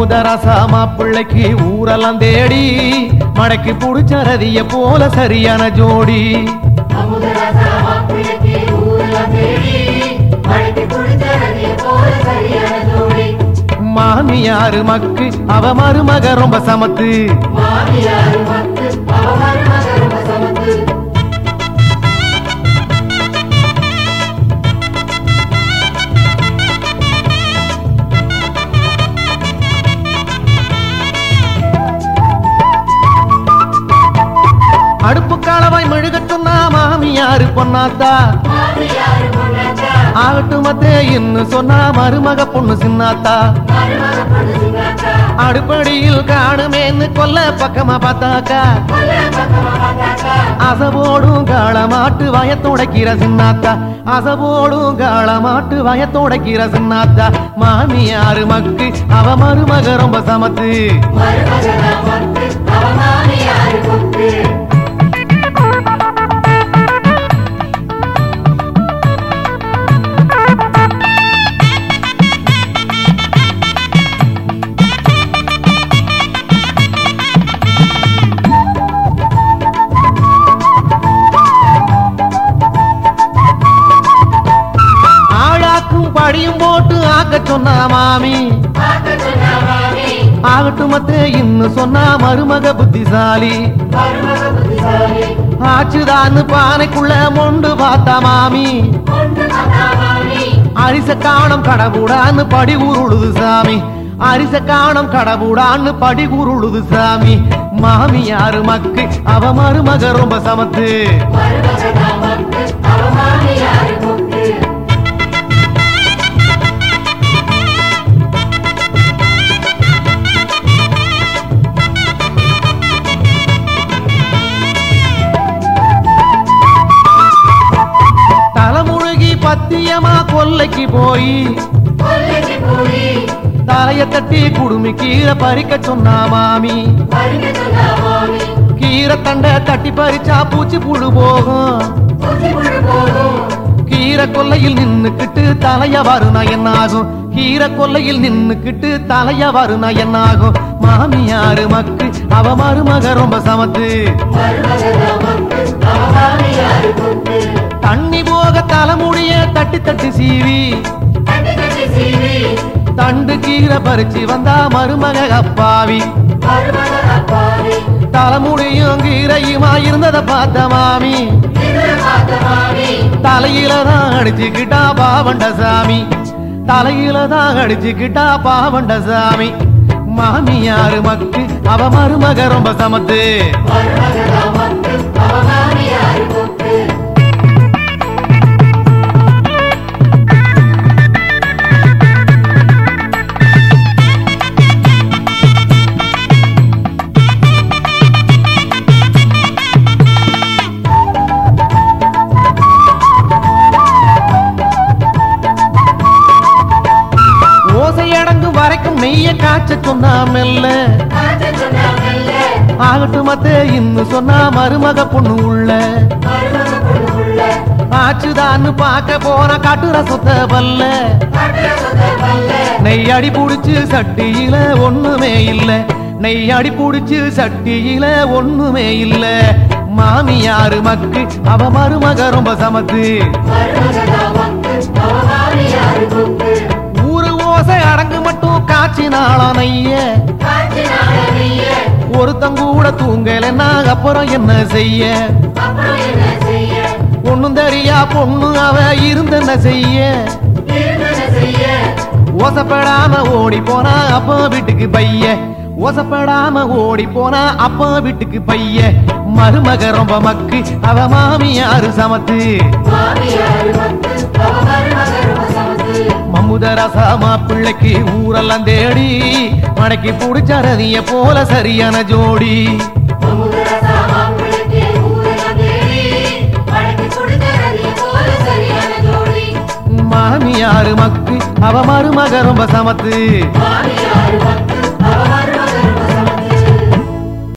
அமுதரசா மாப்பிள்ளைக்கு ஊரெல்லாம் தேடி மடக்கி புடிச்சரதிய போல சரியான ஜோடி அமுதராசா மாப்பிள்ளைக்கு ஊரெல்லாம் தேடி மழைக்கு குடிச்சரதிய போல சரியான ஜோடி மாமியாரு மக்கு அவ மருமக ரொம்ப சமத்து மாமியார் மத்து அவ மருமக ரொம்ப சமத்து அடுப்பு காலவாய் மெழுகட்டுன்னா மாமியாரு பொன்னாத்தா மாமியார் பொண்ணாத்தா ஆகட்டும் மத்தே இன்னும் சொன்னா மருமக பொண்ணு சின்னாத்தா மருமக பொண்ணு சின்னாத்தா அடுப்படியில் காணுமேன்னு கொல்ல பக்கமா பார்த்தாக்கா கொல்ல பக்கமா பார்த்தாக்கா அசபோடும் காளமாட்டு வயத்தோடைக்கிற சின்னாத்தா அசபோடும் காளமாட்டு வயத்தோடைக்கிற சின்னாத்தா மாமியாரு மக்கு அவ மருமக ரொம்ப சமத்து மருமகனா மத்து அவ மாமியார் கொத்து ஆழாக்கும் படியும் போட்டு ஆக்க சொன்னா மாமி பார்க்க சொன்னா மாமி ஆகட்டும் மத்தே இன்னும் சொன்னா மருமக புத்திசாலி மருமக புத்திசாலி ஆச்சுதான்னு பானைக்குள்ள மொண்டு பார்த்தா மாமி கொண்டு பார்த்தா மாமி அரிச காணம் கடவுடான்னு படி உருளுது சாமி அரிச காணம் கடவுடான்னு படி உருளுது சாமி மாமியாரு மக்கு அவ மருமக ரொம்ப சமத்து மருமகனா மத்து அவ மாமியார் கொத்து தலைமுழுகி பத்தியமா கொல்லைக்கு போய் கொல்லைக்கு போய் தலைய தட்டி குடுமி கீரை பறிக்க சொன்னா மாமி பறிக்க சொன்னா மாமி கீரை தண்டை தட்டி பறிச்சா பூச்சி புழு போகும் பூச்சி புழு போகும் கீரை கொல்லையில் நின்னுக்கிட்டு தலைய வருனா என்னாகும் கீரை கொல்லையில் நின்னுக்கிட்டு தலைய வருனா என்னாகும் மாமியாரு மக்கு அவ மருமக ரொம்ப சமத்து மருமகனா மத்து அவ மாமியார் கொத்து தண்ணி போக தலைமுடிய தட்டி தட்டி சீவி தட்டி தட்டி சீவி தண்டு கீரை பறிச்சு வந்தா மருமக அப்பாவி மருமக அப்பாவி தலைமுடியும் கீரையுமா இருந்தத பார்த்த மாமி இதுல பார்த்த மாமி தலையில தான் அடிச்சுக்கிட்டா பாவண்ட சாமி தலையில தான் அடிச்சுக்கிட்டா பாவண்ட சாமி மாமியாரு மக்கு அவ மருமக ரொம்ப சமத்து மருமகனா மத்து அவ மாமியார் கொத்து ஓசை அடங்கும் வரைக்கும் நெய்ய காய்ச்ச சொன்னா மெல்ல காத்த சொன்னா மெல்ல ஆகட்டும் மத்தே இன்னும் சொன்னா மருமக பொண்ணு உள்ள மருமக பொண்ணு உள்ள ஆச்சுதான்னு பார்க்க போன காட்டுற சொத்த பல்ல காட்டுல சொந்த பல்ல நெய் அடி புடிச்சு சட்டியில ஒண்ணுமே இல்ல நெய் அடி புடிச்சு சட்டியில ஒண்ணுமே இல்ல மாமியாரு மக்கு அவ மருமக ரொம்ப சமத்து மருமகனா மத்து அவ மாமியார் கொத்து ஊரு ஓசை அடங்கு மட்டும் காய்ச்சினாளா நெய்ய காய்ச்சினால நெய்ய ஒருத்தன் கூட தூங்கலைன்னா அப்புறம் என்ன செய்ய அப்புறம் என்ன செய்ய ஒண்ணும் தெரியா பொண்ணு அவ இருந்தென்ன செய்ய இருந்தன செய்ய ஓசப்படாம ஓடி போனா அப்பா வீட்டுக்கு பைய ஓசப்படாம ஓடி போனா அப்பா வீட்டுக்கு பைய மருமக ரொம்ப மக்கு அவ மாமியாரு சமத்து மாமியார் மத்து அவ மருமக ரொம்ப சமத்து மம்முதரசா மாப்பிள்ளைக்கு ஊரெல்லாம் தேடி மடக்கி புடிச்சரதிய போல சரியான ஜோடி அமுதரசா மாப்பிள்ளைக்கு ஊரெல்லாம் தேடி படைக்கு கொடுத்தரதிய போல சரியான ஜோடி மாமியாரு மக்கு அவ மருமக ரொம்ப சமத்து மாமியார் மத்து